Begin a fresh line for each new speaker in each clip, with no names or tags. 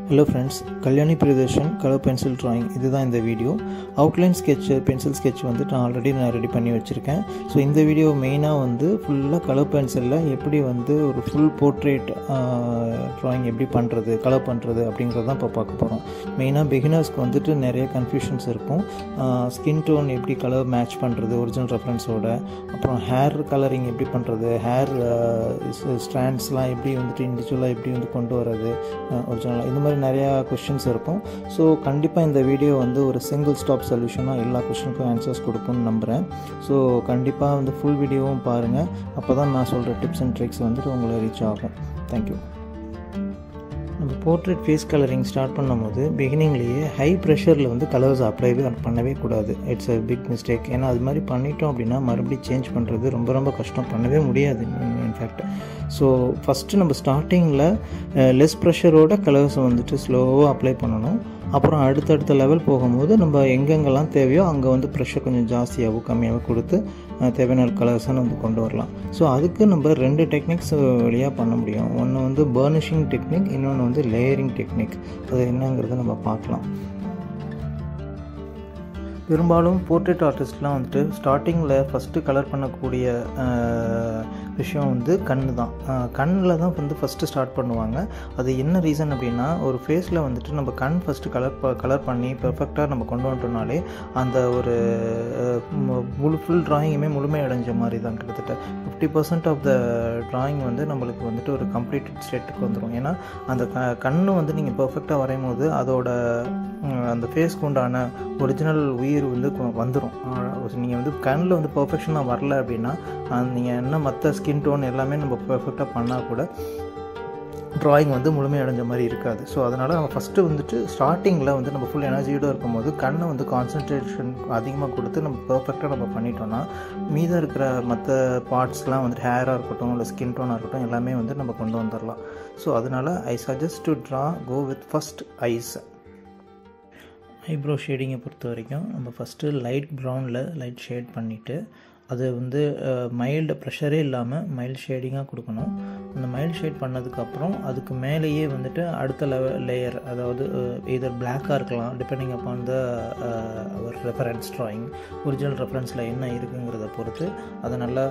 hello friends Kalyani Priyadarshan colour pencil drawing இதுதான் இந்த video outline sketch pencil sketch வந்துட்டு நான் ஆல்ரெடி நான் ரெடி பண்ணி வச்சுருக்கேன் ஸோ இந்த வீடியோ மெயினாக வந்து ஃபுல்லாக கலர் பென்சிலில் எப்படி வந்து ஒரு ஃபுல் போர்ட்ரேட் ட்ராயிங் எப்படி பண்ணுறது கலர் பண்ணுறது அப்படிங்கிறது தான் இப்போ பார்க்க போகிறோம் மெயினாக பிகினர்ஸ்க்கு வந்துட்டு நிறைய கன்ஃபியூஷன்ஸ் இருக்கும் ஸ்கின் டோன் எப்படி கலர் மேட்ச் பண்ணுறது ஒரிஜினல் ரெஃபரன்ஸோட அப்புறம் ஹேர் கலரிங் எப்படி பண்ணுறது ஹேர் ஸ்ட்ராண்ட்ஸ்லாம் எப்படி வந்துட்டு இண்டிவிஜுவலாக எப்படி வந்து கொண்டு வர்றது ஒரிஜினலாக இந்த மாதிரி நிறையா கொஷின்ஸ் இருக்கும் ஸோ கண்டிப்பாக இந்த வீடியோ வந்து ஒரு சிங்கிள் ஸ்டாப் சொல்யூஷனாக எல்லா கொஷினுக்கும் ஆன்சர்ஸ் கொடுக்கும்னு நம்புகிறேன் ஸோ கண்டிப்பாக வந்து ஃபுல் வீடியோவும் பாருங்கள் அப்போ தான் நான் சொல்கிற டிப்ஸ் அண்ட் ட்ரிக்ஸ் வந்துட்டு உங்களை ரீச் ஆகும் தேங்க்யூ நம்ம போர்ட்ரேட் ஃபேஸ் கலரிங் ஸ்டார்ட் பண்ணும்போது பிகினிங்லேயே ஹை ப்ரெஷரில் வந்து கலர்ஸ் அப்ளைவே பண்ணவே கூடாது இட்ஸ் அ பிக் மிஸ்டேக் ஏன்னா அது மாதிரி பண்ணிட்டோம் அப்படின்னா மறுபடியும் சேஞ்ச் பண்ணுறது ரொம்ப ரொம்ப கஷ்டம் பண்ணவே முடியாது இன்ஃபேக்ட் ஸோ ஃபஸ்ட்டு நம்ம ஸ்டார்டிங்கில் லெஸ் ப்ரெஷரோட கலர்ஸை வந்துட்டு ஸ்லோவாக அப்ளை பண்ணணும் அப்புறம் அடுத்தடுத்த லெவல் போகும்போது நம்ம எங்கெங்கெல்லாம் தேவையோ அங்கே வந்து ப்ரெஷர் கொஞ்சம் ஜாஸ்தியாகவோ கம்மியாகவோ கொடுத்து தேவையான கலர்ஸை வந்து கொண்டு வரலாம் ஸோ அதுக்கு நம்ம ரெண்டு டெக்னிக்ஸ் வழியாக பண்ண முடியும் ஒன்று வந்து பர்னிஷிங் டெக்னிக் இன்னொன்று வந்து லேயரிங் டெக்னிக் அது என்னங்கிறத நம்ம பார்க்கலாம் பெரும்பாலும் போர்ட்ரேட் ஆர்டிஸ்ட்லாம் வந்துட்டு ஸ்டார்டிங்கில் ஃபஸ்ட்டு கலர் பண்ணக்கூடிய விஷயம் வந்து கண் தான் கண்ணில் தான் வந்து ஃபஸ்ட்டு ஸ்டார்ட் பண்ணுவாங்க அது என்ன ரீசன் அப்படின்னா ஒரு ஃபேஸில் வந்துட்டு நம்ம கண் ஃபஸ்ட்டு கலர் ப கலர் பண்ணி பெர்ஃபெக்டாக நம்ம கொண்டு வந்துட்டோம்னாலே அந்த ஒரு முழு ஃபுல் ட்ராயிங்குமே முழுமை அடைஞ்ச மாதிரி தான் கிட்டத்தட்ட fifty percent of the drawing வந்து நம்மளுக்கு வந்துட்டு ஒரு கம்ப்ளீட்டட் ஸ்டேட்டுக்கு வந்துடும் ஏன்னா அந்த க கண் வந்து நீங்கள் பெர்ஃபெக்டாக வரையும் போது அதோட அந்த ஃபேஸ்க்கு உண்டான ஒரிஜினல் உயிர் வந்து வந்துடும் நீங்கள் வந்து கண்ணில் வந்து பர்ஃபெக்ஷனாக வரல அப்படின்னா நீங்கள் என்ன மற்ற ஸ்கின் டோன் எல்லாமே நம்ம பெர்ஃபெக்டாக பண்ணால் கூட ட்ராயிங் வந்து முழுமையடைஞ்ச மாதிரி இருக்காது ஸோ அதனால் நம்ம ஃபஸ்ட்டு வந்துட்டு ஸ்டார்டிங்கில் வந்து நம்ம ஃபுல் எனர்ஜியோடு இருக்கும்போது கண்ணை வந்து கான்சன்ட்ரேஷன் அதிகமாக கொடுத்து நம்ம பர்ஃபெக்டாக நம்ம பண்ணிட்டோம்னா மீதம் இருக்கிற மற்ற பார்ட்ஸ்லாம் வந்துட்டு ஹேராக இருக்கட்டும் இல்லை ஸ்கின் டோனாக இருக்கட்டும் எல்லாமே வந்து நம்ம கொண்டு வந்துடலாம் ஸோ அதனால் I suggest to draw go with first eyes eyebrow ஷேடிங்கை பொறுத்த வரைக்கும் நம்ம ஃபஸ்ட்டு லைட் ப்ரௌனில் லைட் ஷேட் பண்ணிவிட்டு அது வந்து மைல்டு ப்ரெஷரே இல்லாமல் மைல்டு ஷேடிங்காக கொடுக்கணும் அந்த மைல்டு ஷேட் பண்ணதுக்கப்புறம் அதுக்கு மேலேயே வந்துட்டு அடுத்த லெவல் லேயர் அதாவது இதர் பிளாக்காக இருக்கலாம் டிபெண்டிங் அப்பான் த ஒரு ரெஃபரன்ஸ் ட்ராயிங் ஒரிஜினல் ரெஃபரன்ஸில் என்ன இருக்குங்கிறத பொறுத்து அதை நல்லா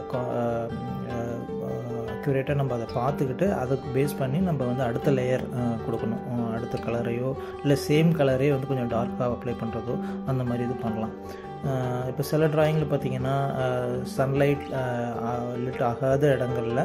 அக்யூரேட்டாக நம்ம அதை பார்த்துக்கிட்டு அதுக்கு பேஸ் பண்ணி நம்ம வந்து அடுத்த லேயர் கொடுக்கணும் அடுத்த கலரையோ இல்லை சேம் கலரே வந்து கொஞ்சம் டார்க்காக அப்ளை பண்ணுறதோ அந்த மாதிரி இது பண்ணலாம் இப்போ சில ட்ராயிங்கில் பார்த்தீங்கன்னா சன்லைட் லிட் ஆகாத இடங்களில்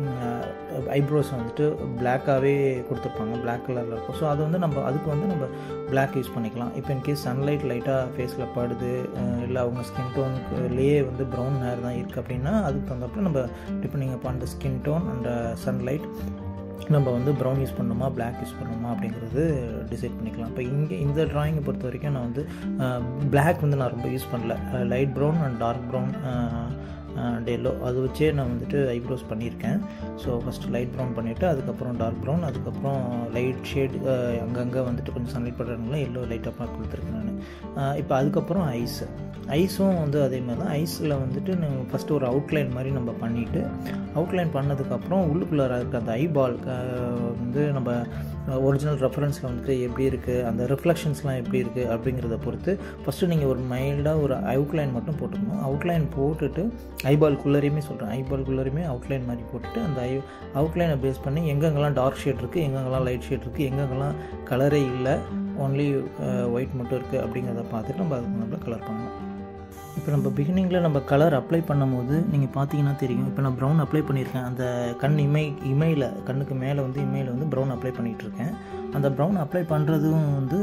ஐப்ரோஸ் வந்துட்டு பிளாக்காகவே கொடுத்துருப்பாங்க பிளாக் கலரில் இருக்கும் ஸோ அது வந்து நம்ம அதுக்கு வந்து நம்ம பிளாக் யூஸ் பண்ணிக்கலாம் இப்போ இன்கேஸ் சன்லைட் லைட்டாக ஃபேஸில் படுது இல்லை அவங்க ஸ்கின் டோனுக்குலேயே வந்து ப்ரௌன் ஹேர் தான் இருக்குது அப்படின்னா அதுக்கு தகுந்தப்போ நம்ம depending upon the skin tone and sunlight நம்ம வந்து ப்ரௌன் யூஸ் பண்ணணுமா பிளாக் யூஸ் பண்ணணுமா அப்படிங்கிறது டிசைட் பண்ணிக்கலாம் இப்போ இங்கே இந்த ட்ராயிங்கை பொறுத்த வரைக்கும் நான் வந்து பிளாக் வந்து நான் ரொம்ப யூஸ் பண்ணல light brown and dark brown and yellow அது வச்சே நான் வந்துட்டு ஐப்ரோஸ் பண்ணியிருக்கேன் ஸோ ஃபஸ்ட்டு லைட் ப்ரௌன் பண்ணிவிட்டு அதுக்கப்புறம் டார்க் ப்ரௌன் அதுக்கப்புறம் லைட் ஷேட் அங்கங்கே வந்துட்டு கொஞ்சம் சன்லைட் படுறதுனால எல்லோ லைட்டாக கொடுத்துருக்கேன் நான் இப்போ அதுக்கப்புறம் ஐஸ் ஐஸும் வந்து அதே மாதிரி தான் ஐஸில் வந்துட்டு நம்ம ஃபஸ்ட்டு ஒரு அவுட்லைன் மாதிரி நம்ம பண்ணிவிட்டு அவுட்லைன் பண்ணதுக்கப்புறம் உள்ளுக்குள்ளே இருக்க அந்த ஐபால் வந்து நம்ம ஒரிஜினல் ரெஃபரன்ஸில் வந்துட்டு எப்படி இருக்குது அந்த ரிஃப்ளெக்ஷன்ஸ்லாம் எப்படி இருக்குது அப்படிங்கிறத பொறுத்து ஃபஸ்ட்டு நீங்கள் ஒரு மைல்டாக ஒரு அவுட்லைன் மட்டும் போட்டுக்கணும் அவுட்லைன் போட்டுட்டு ஐபால் குள்ளரையுமே சொல்கிறேன் ஐபால் குள்ளரையுமே அவுட்லைன் மாதிரி போட்டுட்டு அந்த ஐ அவுட்லைனை பேஸ் பண்ணி எங்கெங்கெல்லாம் டார்க் ஷேட் இருக்குது எங்கெங்கெல்லாம் லைட் ஷேட் இருக்குது எங்கெங்கெல்லாம் கலரே இல்லை ஒன்லி ஒயிட் மட்டும் இருக்குது அப்படிங்கிறத பார்த்துட்டு நம்ம அதுக்கு நம்ம கலர் பண்ணணும் இப்போ நம்ம பிகினிங்கில் நம்ம கலர் அப்ளை பண்ணும்போது நீங்கள் பார்த்தீங்கன்னா தெரியும் இப்போ நான் ப்ரௌன் அப்ளை பண்ணியிருக்கேன் அந்த கண் இமை இமையில் கண்ணுக்கு மேலே வந்து இமையில் வந்து ப்ரௌன் அப்ளை பண்ணிகிட்ருக்கேன் அந்த ப்ரௌன் அப்ளை பண்ணுறதும் வந்து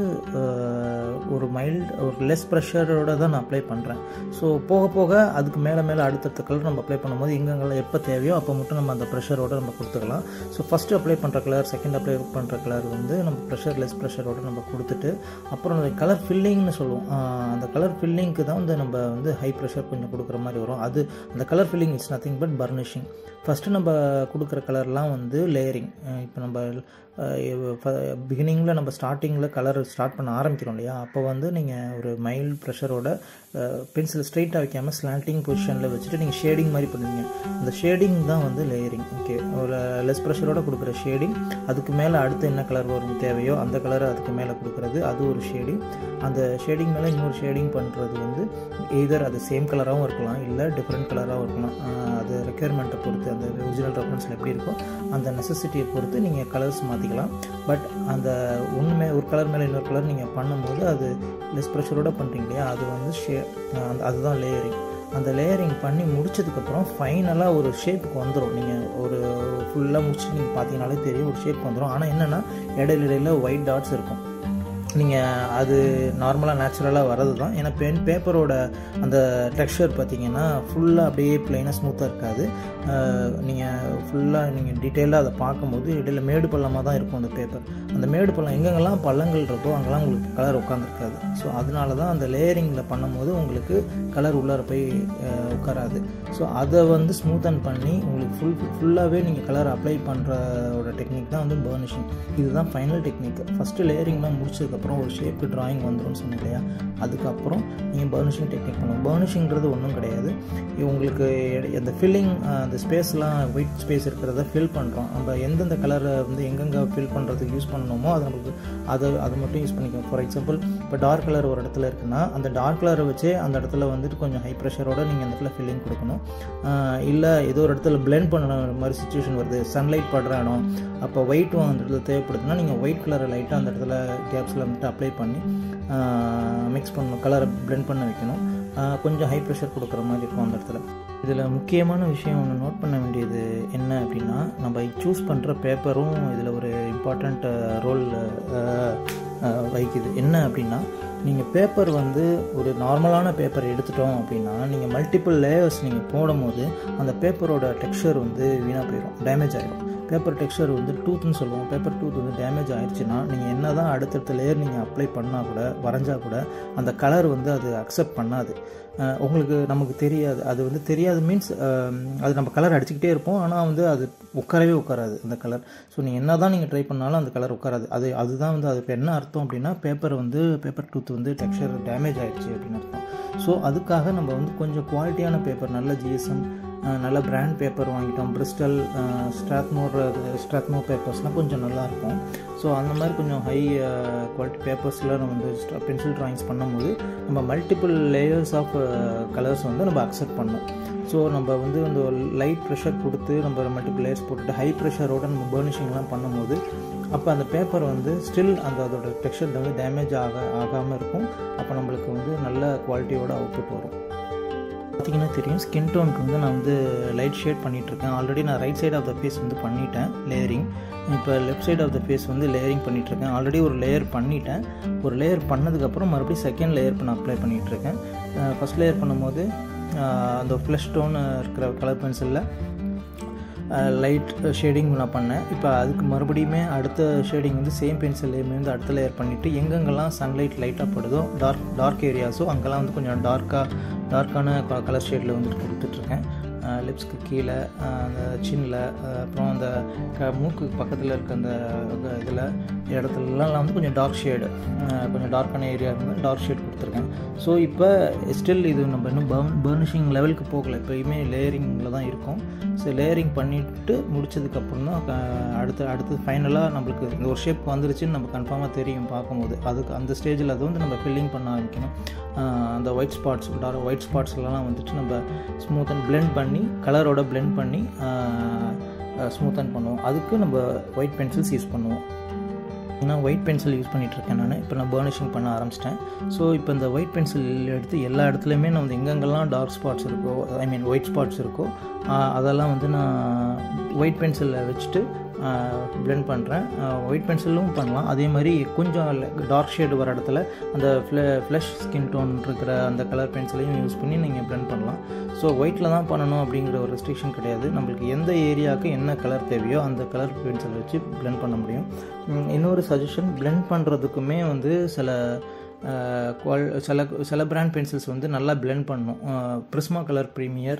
ஒரு மைல்டு ஒரு லெஸ் ப்ரெஷரோட தான் நான் அப்ளை பண்ணுறேன் ஸோ போக போக அதுக்கு மேலே மேலே அடுத்தடுத்த கலர் நம்ம அப்ளை பண்ணும்போது எங்கெங்கெல்லாம் எப்போ தேவையோ அப்போ மட்டும் நம்ம அந்த ப்ரெஷரோட நம்ம கொடுத்துக்கலாம் ஸோ ஃபஸ்ட்டு அப்ளை பண்ணுற கலர் செகண்ட் அப்ளை பண்ணுற கலர் வந்து நம்ம ப்ரெஷர் லெஸ் ப்ரெஷரோட நம்ம கொடுத்துட்டு அப்புறம் கலர் ஃபில்லிங்னு சொல்லுவோம் அந்த கலர் ஃபில்லிங்க்கு தான் வந்து நம்ம வந்து ஹை ப்ரெஷர் கொஞ்சம் கொடுக்குற மாதிரி வரும் அது அந்த colour filling it's nothing but burnishing first நம்ம கொடுக்குற கலர்லாம் வந்து லேயரிங் இப்போ நம்ம பிகினிங்கில் நம்ம ஸ்டார்டிங்கில் கலர் ஸ்டார்ட் பண்ண ஆரம்பிக்கிறோம் இல்லையா அப்போ வந்து நீங்கள் ஒரு மைல்டு ப்ரெஷரோட பென்சில் ஸ்ட்ரைட்டாக வைக்காமல் ஸ்லாண்டிங் பொசிஷனில் வச்சுட்டு நீங்கள் ஷேடிங் மாதிரி பண்ணுவீங்க அந்த ஷேடிங் தான் வந்து லேயரிங் ஓகே ஒரு லெஸ் ப்ரெஷரோட கொடுக்குற ஷேடிங் அதுக்கு மேலே அடுத்து என்ன கலர் வரும் தேவையோ அந்த கலரை அதுக்கு மேலே கொடுக்குறது அது ஒரு ஷேடிங் அந்த ஷேடிங் மேலே இன்னொரு ஷேடிங் பண்ணுறது வந்து எய்தர் அது சேம் கலராகவும் இருக்கலாம் இல்லை டிஃப்ரெண்ட் கலராகவும் இருக்கலாம் அது ரெக்யர்மெண்ட்டை பொறுத்து அந்த ஒரிஜினல் ரெஃபரன்ஸில் எப்படி இருக்கோ அந்த நெசசிட்டியை பொறுத்து நீங்கள் கலர்ஸ் மாற்றிக்கலாம் பட் அந்த உண்மை ஒரு கலர் மேலே இன்னொரு கலர் நீங்கள் பண்ணும்போது அது லெஸ் ப்ரெஷரோட பண்ணுறீங்க இல்லையா அது வந்து ஷே அந்த அதுதான் லேயரிங் அந்த லேயரிங் பண்ணி முடிச்சதுக்கப்புறம் ஃபைனலாக ஒரு ஷேப்புக்கு வந்துடும் நீங்கள் ஒரு ஃபுல்லாக முடிச்சுட்டு நீங்கள் பார்த்தீங்கனாலே தெரியும் ஒரு ஷேப் வந்துடும் ஆனால் என்னென்னா இடையில இடையில ஒயிட் டாட்ஸ் இருக்கும் நீங்கள் அது நார்மலாக நேச்சுரலாக வர்றது தான் ஏன்னா பென் பேப்பரோட அந்த டெக்ஸ்சர் பார்த்தீங்கன்னா ஃபுல்லாக அப்படியே ப்ளைனாக ஸ்மூத்தாக இருக்காது நீங்கள் ஃபுல்லாக நீங்கள் டீட்டெயிலாக அதை பார்க்கும்போது இடையில மேடு பள்ளமாக தான் இருக்கும் அந்த பேப்பர் அந்த மேடு பள்ளம் எங்கெங்கெல்லாம் பள்ளங்கள் இருக்கோ அங்கெல்லாம் உங்களுக்கு கலர் உட்காந்துருக்காது ஸோ அதனால தான் அந்த லேயரிங்கில் பண்ணும்போது உங்களுக்கு கலர் உள்ளார போய் உட்காராது ஸோ அதை வந்து ஸ்மூத்தன் பண்ணி உங்களுக்கு ஃபுல் ஃபுல்லாகவே நீங்கள் கலர் அப்ளை பண்ணுறோட டெக்னிக் தான் வந்து பர்னிஷிங் இதுதான் ஃபைனல் டெக்னிக் ஃபஸ்ட்டு லேயரிங்லாம் முடிச்சதுக்கப்புறம் ஒரு ஷேப்பு ட்ராயிங் வந்துடும் சொன்னேன் இல்லையா அதுக்கப்புறம் நீங்கள் பர்னிஷிங் டெக்னிக் பண்ணுவோம் பர்னிஷிங்கிறது ஒன்றும் கிடையாது உங்களுக்கு அந்த ஃபில்லிங் அந்த ஸ்பேஸ்லாம் ஒயிட் ஸ்பேஸ் இருக்கிறத ஃபில் பண்ணுறோம் நம்ம எந்தெந்த கலரை வந்து எங்கெங்கே ஃபில் பண்ணுறதுக்கு யூஸ் பண்ணணுமோ அது நமக்கு அதை அதை மட்டும் யூஸ் பண்ணிக்கோம் ஃபார் எக்ஸாம்பிள் இப்போ டார்க் கலர் ஒரு இடத்துல இருக்குன்னா அந்த டார்க் கலரை வச்சே அந்த இடத்துல வந்துட்டு கொஞ்சம் ஹை ப்ரெஷரோட நீங்கள் அந்த இடத்துல ஃபில்லிங் கொடுக்கணும் இல்லை ஏதோ ஒரு இடத்துல பிளெண்ட் பண்ண மாதிரி சுச்சுவேஷன் வருது சன்லைட் படுற இடம் அப்போ ஒயிட்டும் அந்த இடத்துல தேவைப்படுதுன்னா நீங்கள் ஒயிட் கலரை லைட்டாக அந்த இடத்துல கேப்ஸில் வந்துட்டு அப்ளை பண்ணி மிக்ஸ் பண்ணணும் கலரை பிளெண்ட் பண்ண வைக்கணும் கொஞ்சம் ஹை ப்ரெஷர் கொடுக்குற மாதிரி இருக்கும் அந்த இடத்துல இதில் முக்கியமான விஷயம் ஒன்று நோட் பண்ண வேண்டியது என்ன அப்படின்னா நம்ம சூஸ் பண்ணுற பேப்பரும் இதில் ஒரு இம்பார்ட்டண்ட் ரோல் வகிக்குது என்ன அப்படின்னா நீங்கள் பேப்பர் வந்து ஒரு நார்மலான பேப்பர் எடுத்துட்டோம் அப்படின்னா நீங்கள் மல்டிபிள் லேயர்ஸ் நீங்கள் போடும்போது அந்த பேப்பரோட டெக்ஸ்சர் வந்து வீணாக போயிடும் டேமேஜ் ஆகிடும் பேப்பர் டெக்ஸ்சர் வந்து டூத்னு சொல்லுவோம் பேப்பர் டூத் வந்து டேமேஜ் ஆயிடுச்சுன்னா நீங்கள் என்ன தான் அடுத்தடுத்த லேயர் நீங்கள் அப்ளை பண்ணால் கூட வரைஞ்சால் கூட அந்த கலர் வந்து அது அக்செப்ட் பண்ணாது உங்களுக்கு நமக்கு தெரியாது அது வந்து தெரியாது மீன்ஸ் அது நம்ம கலர் அடிச்சுக்கிட்டே இருப்போம் ஆனால் வந்து அது உட்காரவே உட்காராது அந்த கலர் ஸோ நீங்கள் என்ன தான் நீங்கள் ட்ரை பண்ணாலும் அந்த கலர் உட்காராது அது அதுதான் வந்து அது இப்போ என்ன அர்த்தம் அப்படின்னா பேப்பர் வந்து பேப்பர் டூத் வந்து டெக்ஸ்சர் டேமேஜ் ஆகிடுச்சு அப்படின்னு அர்த்தம் ஸோ அதுக்காக நம்ம வந்து கொஞ்சம் குவாலிட்டியான பேப்பர் நல்ல ஜிஎஸ்எம் நல்ல பிராண்ட் பேப்பர் வாங்கிட்டோம் பிரிஸ்டல் ஸ்ட்ராத்மோர் ஸ்ட்ராத்மோர் பேப்பர்ஸ்லாம் கொஞ்சம் நல்லாயிருக்கும் ஸோ அந்த மாதிரி கொஞ்சம் ஹை குவாலிட்டி பேப்பர்ஸில் நம்ம வந்து பென்சில் ட்ராயிங்ஸ் பண்ணும்போது நம்ம மல்டிபிள் லேயர்ஸ் ஆஃப் கலர்ஸ் வந்து நம்ம அக்செப்ட் பண்ணோம் ஸோ நம்ம வந்து அந்த லைட் ப்ரெஷர் கொடுத்து நம்ம மல்டிபிள் லேயர்ஸ் போட்டுட்டு ஹை ப்ரெஷரோட நம்ம பர்னிஷிங்லாம் பண்ணும்போது அப்போ அந்த பேப்பர் வந்து ஸ்டில் அந்த அதோட டெக்ஸ்சர் வந்து டேமேஜ் ஆக ஆகாமல் இருக்கும் அப்போ நம்மளுக்கு வந்து நல்ல குவாலிட்டியோட அவுட்புட் வரும் பார்த்தீங்கன்னா தெரியும் ஸ்கின் டோனுக்கு வந்து நான் வந்து லைட் ஷேட் பண்ணிகிட்ருக்கேன் ஆல்ரெடி நான் right side of the face வந்து பண்ணிட்டேன் லேயரிங் இப்போ left side of the face வந்து லேயரிங் பண்ணிகிட்ருக்கேன் ஆல்ரெடி ஒரு லேயர் பண்ணிட்டேன் ஒரு லேயர் பண்ணதுக்கப்புறம் மறுபடியும் செகண்ட் லேயர் நான் அப்ளை பண்ணிகிட்ருக்கேன் ஃபஸ்ட் லேயர் பண்ணும்போது அந்த ஃப்ளஷ் டோன் இருக்கிற கலர் பென்சிலில் லைட் ஷேடிங் நான் பண்ணேன் இப்போ அதுக்கு மறுபடியுமே அடுத்த ஷேடிங் வந்து சேம் பென்சில்லையுமே வந்து அடுத்த லேயர் பண்ணிவிட்டு எங்கெங்கெல்லாம் சன்லைட் லைட்டாக படுதோ டார்க் டார்க் ஏரியாஸோ அங்கெல்லாம் வந்து கொஞ்சம் டார்க்காக டார்க்கான கலர் ஷேடில் வந்துட்டு கொடுத்துட்ருக்கேன் லிப்ஸ்க்கு கீழே அந்த சின்னில் அப்புறம் அந்த க மூக்கு பக்கத்தில் இருக்க அந்த இதில் இடத்துலலாம் வந்து கொஞ்சம் டார்க் ஷேடு கொஞ்சம் டார்க்கான ஏரியா இருந்தால் டார்க் ஷேட் கொடுத்துருக்கேன் ஸோ இப்போ ஸ்டில் இது நம்ம இன்னும் பர்ன் பர்னிஷிங் லெவலுக்கு போகல எப்போயுமே லேயரிங்கில் தான் இருக்கும் ஸோ லேயரிங் பண்ணிவிட்டு முடிச்சதுக்கப்புறம் தான் அடுத்து அடுத்து ஃபைனலாக நம்மளுக்கு இந்த ஒரு ஷேப் வந்துருச்சுன்னு நம்ம கன்ஃபார்மாக தெரியும் பார்க்கும்போது அதுக்கு அந்த ஸ்டேஜில் அது வந்து நம்ம ஃபில்லிங் பண்ண ஆரம்பிக்கணும் அந்த ஒயிட் ஸ்பாட்ஸ் டார்க் ஒயிட் ஸ்பாட்ஸ்லாம் வந்துட்டு நம்ம ஸ்மூத் அண்ட் பிளெண்ட் பண்ணி கலரோட பிளெண்ட் பண்ணி ஸ்மூத்தன் பண்ணுவோம் அதுக்கு நம்ம ஒயிட் பென்சில்ஸ் யூஸ் பண்ணுவோம் ஏன்னா ஒயிட் பென்சில் யூஸ் பண்ணிகிட்ருக்கேன் நான் இப்போ நான் பர்னிஷிங் பண்ண ஆரம்பிச்சிட்டேன் ஸோ இப்போ இந்த ஒயிட் பென்சில் எடுத்து எல்லா இடத்துலையுமே நான் வந்து எங்கெங்கெல்லாம் டார்க் ஸ்பாட்ஸ் இருக்கோ ஐ மீன் ஒயிட் ஸ்பாட்ஸ் இருக்கோ அதெல்லாம் வந்து நான் ஒயிட் பென்சிலில் வச்சுட்டு பிளெண்ட் பண்ணுறேன் ஒயிட் பென்சிலும் பண்ணலாம் அதே மாதிரி கொஞ்சம் டார்க் ஷேடு வர இடத்துல அந்த ஃப்ள ஃப்ளஷ் ஸ்கின் டோன் இருக்கிற அந்த கலர் பென்சிலையும் யூஸ் பண்ணி நீங்கள் பிளெண்ட் பண்ணலாம் ஸோ ஒயிட்டில் தான் பண்ணணும் அப்படிங்கிற ஒரு ரெஸ்ட்ரிக்ஷன் கிடையாது நம்மளுக்கு எந்த ஏரியாவுக்கு என்ன கலர் தேவையோ அந்த கலர் பென்சில் வச்சு பிளெண்ட் பண்ண முடியும் இன்னொரு சஜஷன் பிளெண்ட் பண்ணுறதுக்குமே வந்து சில குவால் சில சில பிராண்ட் பென்சில்ஸ் வந்து நல்லா பிளெண்ட் பண்ணும் ப்ரிஸ்மா கலர் ப்ரீமியர்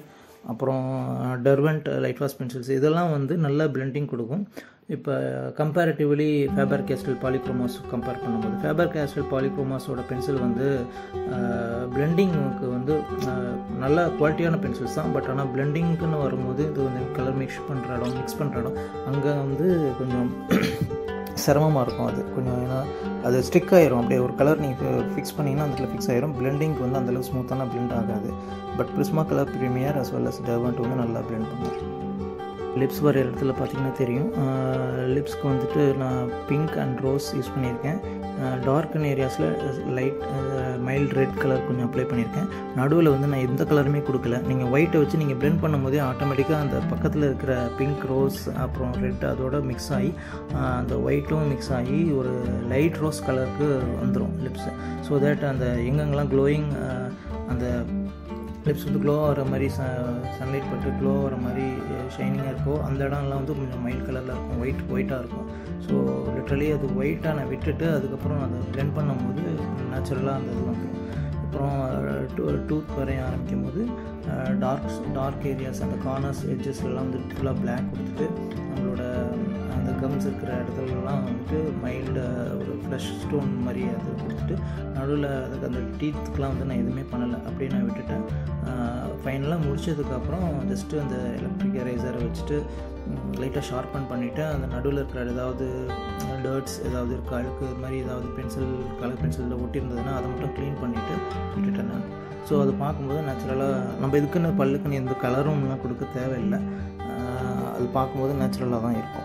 அப்புறம் டர்வெண்ட் லைட் வாஷ் பென்சில்ஸ் இதெல்லாம் வந்து நல்ல பிளெண்டிங் கொடுக்கும் இப்போ comparatively Faber Castell Polychromos compare பண்ணும்போது ஃபேபர் கேஸ்டல் பாலிக்ரோமாஸோட பென்சில் வந்து பிளெண்டிங்க்கு வந்து நல்ல குவாலிட்டியான பென்சில்ஸ் தான் பட் ஆனால் பிளெண்டிங்க்குன்னு வரும்போது இது வந்து கலர் மிக்ஸ் பண்ணுற இடம் மிக்ஸ் பண்ணுற இடம் அங்கே வந்து கொஞ்சம் சிரமமாக இருக்கும் அது கொஞ்சம் ஏன்னா அது ஸ்டிக் ஆயிரும் அப்படியே ஒரு கலர் நீங்கள் ஃபிக்ஸ் பண்ணிங்கன்னா அந்த ஃபிக்ஸ் ஆயிரும் பிளெண்டிங்க்கு வந்து அந்தளவுக்கு ஸ்மூத்தான பிளெண்ட் ஆகாது but Prismacolor premier as well as Derwent வந்து நல்லா பிளெண்ட் பண்ணும் லிப்ஸ் வர இடத்துல பார்த்தீங்கன்னா தெரியும் லிப்ஸ்க்கு வந்துட்டு நான் பிங்க் அண்ட் ரோஸ் யூஸ் பண்ணியிருக்கேன் டார்க்கன் ஏரியாஸில் லைட் மைல்ட் ரெட் கலர் கொஞ்சம் அப்ளை பண்ணியிருக்கேன் நடுவில் வந்து நான் எந்த கலருமே கொடுக்கல நீங்கள் ஒயிட்டை வச்சு நீங்கள் பிளெண்ட் பண்ணும்போதே ஆட்டோமேட்டிக்காக அந்த பக்கத்தில் இருக்கிற பிங்க் ரோஸ் அப்புறம் ரெட் அதோட மிக்ஸ் ஆகி அந்த ஒயிட்டும் மிக்ஸ் ஆகி ஒரு லைட் ரோஸ் கலருக்கு வந்துடும் லிப்ஸு ஸோ தேட் அந்த எங்கெங்கெல்லாம் க்ளோயிங் அந்த லிப்ஸ் வந்து க்ளோ ஆகிற மாதிரி ச சன்லைட் பட்டு க்ளோ ஆகிற மாதிரி ஷைனிங்காக இருக்கோ அந்த இடம்லாம் வந்து கொஞ்சம் மைல்ட் கலரில் இருக்கும் ஒயிட் ஒயிட்டாக இருக்கும் ஸோ லிட்ரலி அது ஒயிட்டாக நான் விட்டுட்டு அதுக்கப்புறம் அதை பிளெண்ட் பண்ணும்போது நேச்சுரலாக அந்த இது வந்துடும் அப்புறம் டூ டூத் வரைய ஆரம்பிக்கும் போது டார்க் டார்க் ஏரியாஸ் அந்த கார்னர்ஸ் எட்ஜஸ்லாம் வந்து ஃபுல்லாக பிளாக் கொடுத்துட்டு நம்மளோட அந்த கம்ஸ் இருக்கிற இடத்துலலாம் வந்துட்டு மைல்டு ஒரு ஃப்ரெஷ் ஸ்டோன் மாதிரி அது கொடுத்துட்டு நடுவில் அதுக்கு அந்த டீத்துக்கெலாம் வந்து நான் எதுவுமே பண்ணலை அப்படியே நான் விட்டுட்டேன் ஃபைனலாக முடிச்சதுக்கப்புறம் ஜஸ்ட்டு அந்த எலக்ட்ரிக் எரேசரை வச்சுட்டு லைட்டாக ஷார்ப்பன் பண்ணிவிட்டு அந்த நடுவில் இருக்கிற ஏதாவது டர்ட்ஸ் ஏதாவது இருக்கா அழுக்கு இது மாதிரி ஏதாவது பென்சில் கலர் பென்சிலில் ஒட்டியிருந்ததுன்னா அதை மட்டும் க்ளீன் பண்ணிவிட்டு விட்டுட்டேன் நான் ஸோ அது பார்க்கும்போது நேச்சுரலாக நம்ம இதுக்குன்னு பல்லுக்குன்னு எந்த கலரும்லாம் கொடுக்க தேவையில்லை அது பார்க்கும்போது நேச்சுரலாக தான் இருக்கும்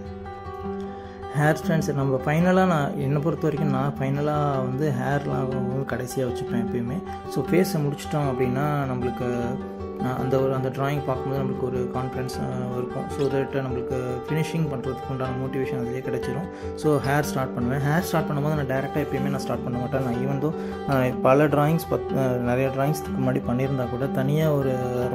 ஹேர் ஸ்டைல்ஸ் நம்ம ஃபைனலாக நான் என்னை பொறுத்த வரைக்கும் நான் ஃபைனலாக வந்து ஹேர்லாம் வந்து கடைசியாக வச்சுப்பேன் எப்பயுமே ஸோ ஃபேஸை முடிச்சிட்டோம் அப்படின்னா நம்மளுக்கு அந்த ஒரு அந்த ட்ராயிங் பார்க்கும்போது நம்மளுக்கு ஒரு கான்ஃபிடன்ஸ் இருக்கும் ஸோ தட் நம்மளுக்கு ஃபினிஷிங் பண்ணுறதுக்கு உண்டான மோட்டிவேஷன் அதிலே கிடச்சிரும் ஸோ ஹேர் ஸ்டார்ட் பண்ணுவேன் ஹேர் ஸ்டார்ட் பண்ணும்போது நான் டேரெக்டாக எப்பயுமே நான் ஸ்டார்ட் பண்ண மாட்டேன் நான் ஈவன் தோ பல ட்ராயிங்ஸ் பத் நிறைய ட்ராயிங்ஸ்க்கு முன்னாடி பண்ணியிருந்தா கூட தனியாக ஒரு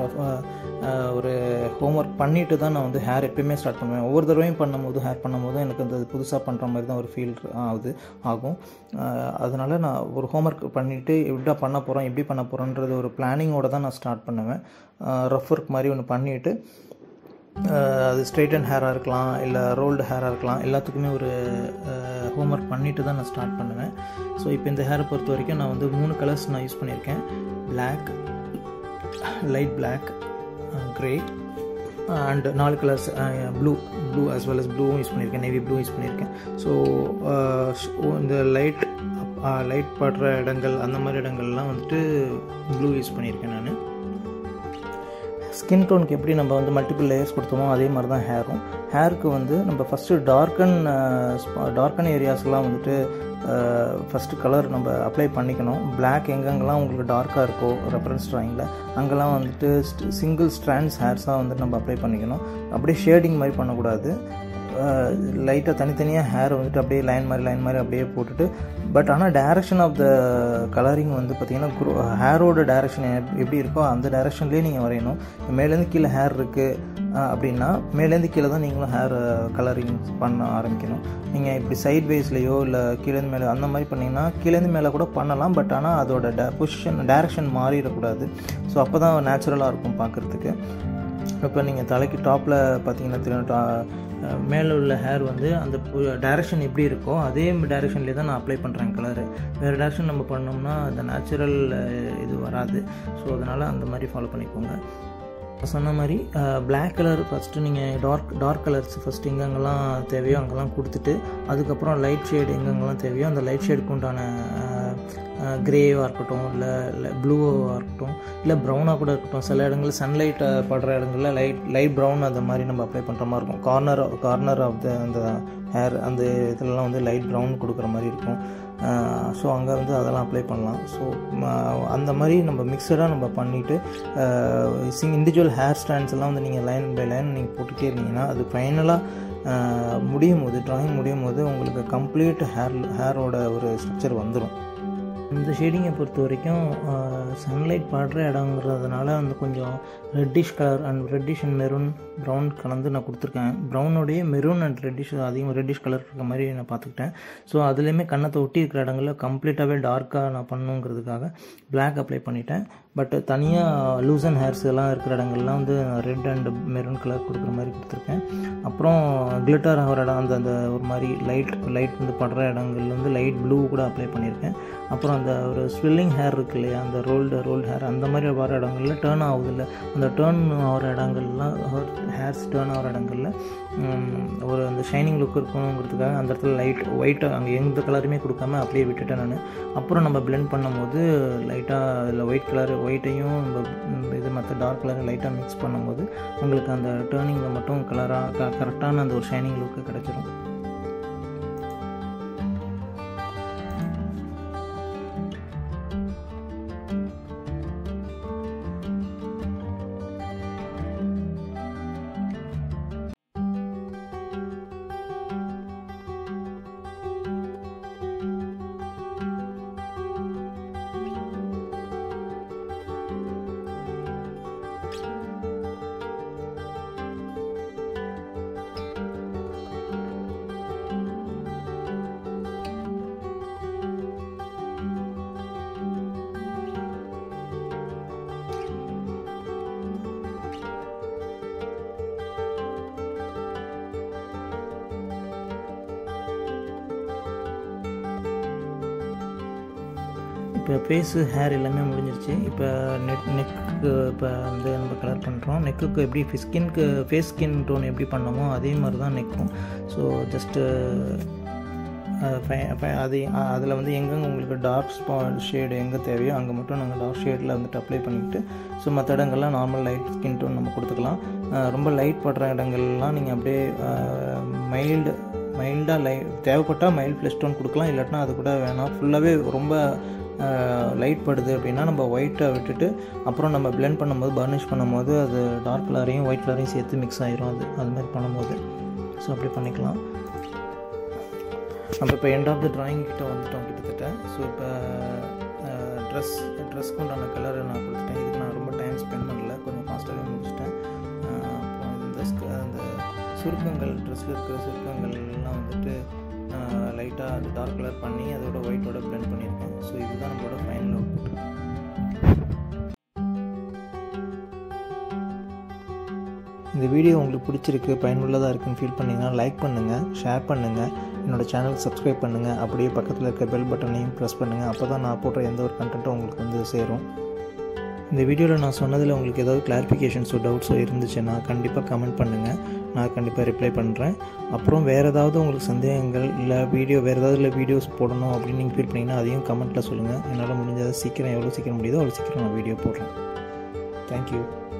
ஒரு ஹோம்ஒர்க் பண்ணிட்டு தான் நான் வந்து ஹேர் எப்பயுமே ஸ்டார்ட் பண்ணுவேன் ஒவ்வொரு தடவையும் பண்ணும்போது ஹேர் பண்ணும்போது எனக்கு அந்த புதுசாக பண்ணுற மாதிரி தான் ஒரு ஃபீல் ஆகுது ஆகும் அதனால் நான் ஒரு ஹோம்ஒர்க் பண்ணிவிட்டு எப்படி பண்ண போகிறோம் எப்படி பண்ண போகிறோன்றது ஒரு பிளானிங்கோடு தான் நான் ஸ்டார்ட் பண்ணுவேன் ரஃப் ஒர்க் மாதிரி ஒன்று பண்ணிவிட்டு அது ஸ்ட்ரெயிட் அண்ட் ஹேராக இருக்கலாம் இல்லை ரோல்டு ஹேராக இருக்கலாம் எல்லாத்துக்குமே ஒரு ஹோம்ஒர்க் பண்ணிவிட்டு தான் நான் ஸ்டார்ட் பண்ணுவேன் ஸோ இப்போ இந்த ஹேரை பொறுத்த வரைக்கும் நான் வந்து மூணு கலர்ஸ் நான் யூஸ் பண்ணியிருக்கேன் black light black grey and நாலு colours blue blue as well as ப்ளூவும் யூஸ் பண்ணியிருக்கேன் நேவி ப்ளூ யூஸ் பண்ணியிருக்கேன் ஸோ இந்த லைட் லைட் படுற இடங்கள் அந்த மாதிரி இடங்கள்லாம் வந்துட்டு ப்ளூ யூஸ் பண்ணியிருக்கேன் நான் ஸ்கின் டோனுக்கு எப்படி நம்ம வந்து மல்டிபிள் லேயர்ஸ் கொடுத்தோமோ அதே மாதிரி தான் ஹேரும் ஹேருக்கு வந்து நம்ம ஃபஸ்ட்டு டார்க்கன் டார்க்கன் ஏரியாஸ்லாம் வந்துட்டு ஃபஸ்ட்டு கலர் நம்ம அப்ளை பண்ணிக்கணும் பிளாக் எங்கெங்கெல்லாம் உங்களுக்கு டார்க்காக இருக்கோ ரெஃபரன்ஸ் ட்ராயிங்கில் அங்கெல்லாம் வந்துட்டு சிங்கிள் ஸ்ட்ராண்ட்ஸ் ஹேர்ஸாக வந்துட்டு நம்ம அப்ளை பண்ணிக்கணும் அப்படியே ஷேடிங் மாதிரி பண்ணக்கூடாது லைட்டாக தனித்தனியாக ஹேர் வந்துட்டு அப்படியே லைன் மாதிரி லைன் மாதிரி அப்படியே போட்டுட்டு பட் ஆனால் டேரெக்ஷன் ஆஃப் த கலரிங் வந்து பார்த்திங்கன்னா குரோ ஹேரோட டேரெக்ஷன் எப்படி இருக்கோ அந்த டேரெக்ஷன்லேயே நீங்கள் வரையணும் மேலேருந்து கீழே ஹேர் இருக்குது அப்படின்னா மேலேருந்து கீழே தான் நீங்களும் ஹேர் கலரிங் பண்ண ஆரம்பிக்கணும் நீங்கள் இப்படி சைட் வேஸ்லேயோ இல்லை கீழேருந்து மேலே அந்த மாதிரி பண்ணிங்கன்னா கீழேருந்து மேலே கூட பண்ணலாம் பட் ஆனால் அதோட டே பொசிஷன் டேரெக்ஷன் மாறிடக்கூடாது ஸோ அப்போ தான் நேச்சுரலாக இருக்கும் பார்க்குறதுக்கு இப்போ நீங்கள் தலைக்கு டாப்பில் பார்த்தீங்கன்னா தெரியும் மேலே உள்ள ஹேர் வந்து அந்த டைரக்ஷன் எப்படி இருக்கோ அதே டைரக்ஷன்லேயே தான் நான் அப்ளை பண்ணுறேன் கலரு வேறு டைரக்ஷன் நம்ம பண்ணோம்னா அந்த நேச்சுரல் இது வராது ஸோ அதனால் அந்த மாதிரி ஃபாலோ பண்ணிக்கோங்க சொன்ன மாதிரி பிளாக் கலர் ஃபஸ்ட்டு நீங்கள் டார்க் டார்க் கலர்ஸ் ஃபஸ்ட்டு எங்கெங்கெல்லாம் தேவையோ அங்கெல்லாம் கொடுத்துட்டு அதுக்கப்புறம் லைட் ஷேடு எங்கெங்கெல்லாம் தேவையோ அந்த லைட் ஷேடுக்கு உண்டான க்ரேவாக இருக்கட்டும் இல்லை இல்லை ப்ளூவாக இருக்கட்டும் இல்லை ப்ரௌனாக கூட இருக்கட்டும் சில இடங்களில் சன்லைட் படுற இடங்களில் லைட் லைட் ப்ரௌன் அந்த மாதிரி நம்ம அப்ளை பண்ணுற மாதிரி இருக்கும் கார்னர் கார்னர் ஆஃப் த அந்த ஹேர் அந்த இதிலலாம் வந்து லைட் ப்ரௌன் கொடுக்குற மாதிரி இருக்கும் ஸோ அங்கே வந்து அதெல்லாம் அப்ளை பண்ணலாம் ஸோ அந்த மாதிரி நம்ம மிக்சடாக நம்ம பண்ணிவிட்டு சிங் இண்டிவிஜுவல் ஹேர் ஸ்டாண்ட்ஸ் எல்லாம் வந்து நீங்கள் லைன் பை லைன் நீங்கள் போட்டுகிட்டே இருந்தீங்கன்னா அது ஃபைனலாக முடியும் போது ட்ராயிங் முடியும் போது உங்களுக்கு கம்ப்ளீட் ஹேர் ஹேரோட ஒரு ஸ்ட்ரக்சர் வந்துடும் இந்த ஷேடிங்கை பொறுத்த வரைக்கும் சன்லைட் படுற இடங்கிறதுனால வந்து கொஞ்சம் reddish colour and reddish and maroon brown கலந்து நான் கொடுத்துருக்கேன் ப்ரௌனோடைய மெரூன் அண்ட் ரெட்டிஷ் அதிகம் ரெட்டிஷ் கலர் இருக்க மாதிரி நான் பார்த்துக்கிட்டேன் ஸோ அதுலேயுமே கண்ணத்தை ஒட்டி இருக்கிற இடங்களில் கம்ப்ளீட்டாகவே டார்க்காக நான் பண்ணுங்கிறதுக்காக பிளாக் அப்ளை பண்ணிட்டேன் பட் தனியாக லூஸ் அண்ட் ஹேர்ஸ் எல்லாம் இருக்கிற இடங்கள்லாம் வந்து ரெட் அண்ட் மெரூன் கலர் கொடுக்குற மாதிரி கொடுத்துருக்கேன் அப்புறம் கிளிட்டர் ஆகிற இடம் அந்த அந்த ஒரு மாதிரி லைட் லைட் வந்து படுற இடங்கள்ல வந்து லைட் ப்ளூ கூட அப்ளை பண்ணியிருக்கேன் அப்புறம் அந்த ஒரு ஸ்வில்லிங் ஹேர் இருக்கு இல்லையா அந்த ரோல்டு ரோல்டு ஹேர் அந்த மாதிரி வர இடங்கள்ல டேர்ன் ஆகுது இல்லை அந்த டேர்ன் ஆகிற இடங்கள்லாம் ஹேர்ஸ் டேர்ன் ஆகிற இடங்கள்ல ஒரு அந்த ஷைனிங் லுக் இருக்கணுங்கிறதுக்காக அந்த இடத்துல லைட் ஒயிட் அங்கே எந்த கலருமே கொடுக்காம அப்படியே விட்டுட்டேன் நான் அப்புறம் நம்ம பிளெண்ட் பண்ணும்போது லைட்டாக அதில் ஒயிட் கலர் ஒயிட்டையும் நம்ம இது மற்ற டார்க் கலர் லைட்டாக மிக்ஸ் பண்ணும்போது உங்களுக்கு அந்த டேர்னிங்கில் மட்டும் கலராக க கரெக்டான அந்த ஒரு ஷைனிங் லுக்கு கிடச்சிரும் இப்போ ஃபேஸு ஹேர் எல்லாமே முடிஞ்சிருச்சு இப்போ நெக் நெக்கு இப்போ வந்து நம்ம கலர் பண்ணுறோம் நெக்குக்கு எப்படி ஸ்கின்க்கு ஃபேஸ் ஸ்கின் டோன் எப்படி பண்ணோமோ அதே மாதிரி தான் நெக்கும் ஸோ ஜஸ்ட்டு அது அதில் வந்து எங்கெங்கே உங்களுக்கு டார்க் ஸ்பா ஷேடு எங்கே தேவையோ அங்கே மட்டும் நாங்கள் டார்க் ஷேடில் வந்துட்டு அப்ளை பண்ணிக்கிட்டு ஸோ மற்ற இடங்கள்லாம் நார்மல் லைட் ஸ்கின் டோன் நம்ம கொடுத்துக்கலாம் ரொம்ப லைட் படுற இடங்கள்லாம் நீங்கள் அப்படியே மைல்டு மைல்டாக லை தேவைப்பட்டால் மைல்டு ப்ளஸ் டோன் கொடுக்கலாம் இல்லாட்டினா அது கூட வேணாம் ஃபுல்லாகவே ரொம்ப லைட் படுது அப்படின்னா நம்ம ஒயிட்டை விட்டுட்டு அப்புறம் நம்ம பிளெண்ட் பண்ணும்போது பர்னிஷ் பண்ணும்போது அது டார்க் கலரையும் ஒயிட் கலரையும் சேர்த்து மிக்ஸ் ஆயிரும் அது அது மாதிரி பண்ணும்போது ஸோ அப்படி பண்ணிக்கலாம் நம்ம இப்போ எண்ட் ஆஃப் த ட்ராயிங் கிட்ட வந்துட்டோம் கிட்டத்தட்ட ஸோ இப்போ ட்ரெஸ் ட்ரெஸ்க்கு உண்டான கலரை நான் கொடுத்துட்டேன் இதுக்கு நான் ரொம்ப டைம் ஸ்பெண்ட் பண்ணல கொஞ்சம் ஃபாஸ்ட்டாகவே முடிச்சிட்டேன் அப்புறம் இந்த அந்த சுருக்கங்கள் ட்ரெஸ்ஸில் இருக்கிற சுருக்கங்கள் எல்லாம் வந்துட்டு லைட்டாக அது டார்க் கலர் பண்ணி அதோட ஒயிட்டோட பிளெண்ட் பண்ணியிருக்கேன் ஸோ இதுதான் நம்மளோட ஃபைனல் அவுட்புட் இந்த வீடியோ உங்களுக்கு பிடிச்சிருக்கு பயனுள்ளதாக இருக்குன்னு ஃபீல் பண்ணிங்கன்னா லைக் பண்ணுங்கள் ஷேர் பண்ணுங்கள் என்னோடய சேனல் சப்ஸ்கிரைப் பண்ணுங்கள் அப்படியே பக்கத்தில் இருக்க பெல் பட்டனையும் ப்ரெஸ் பண்ணுங்கள் அப்போ தான் நான் போடுற எந்த ஒரு கண்டென்ட்டும் உங்களுக்கு வந்து சேரும் இந்த வீடியோவில் நான் சொன்னதில் உங்களுக்கு ஏதாவது கிளாரிஃபிகேஷன்ஸோ டவுட்ஸோ இருந்துச்சுன்னா கண்டிப்பாக கமெண்ட் பண்ணுங்கள் நான் கண்டிப்பாக ரிப்ளை பண்ணுறேன் அப்புறம் வேறு ஏதாவது உங்களுக்கு சந்தேகங்கள் இல்லை வீடியோ வேறு ஏதாவது இல்லை வீடியோஸ் போடணும் அப்படின்னு நீங்கள் ஃபீல் பண்ணிங்கன்னா அதையும் கமெண்ட்டில் சொல்லுங்கள் என்னால் முடிஞ்சதை சீக்கிரம் எவ்வளோ சீக்கிரம் முடியுதோ அவ்வளோ சீக்கிரம் நான் வீடியோ போடுறேன் தேங்க்யூ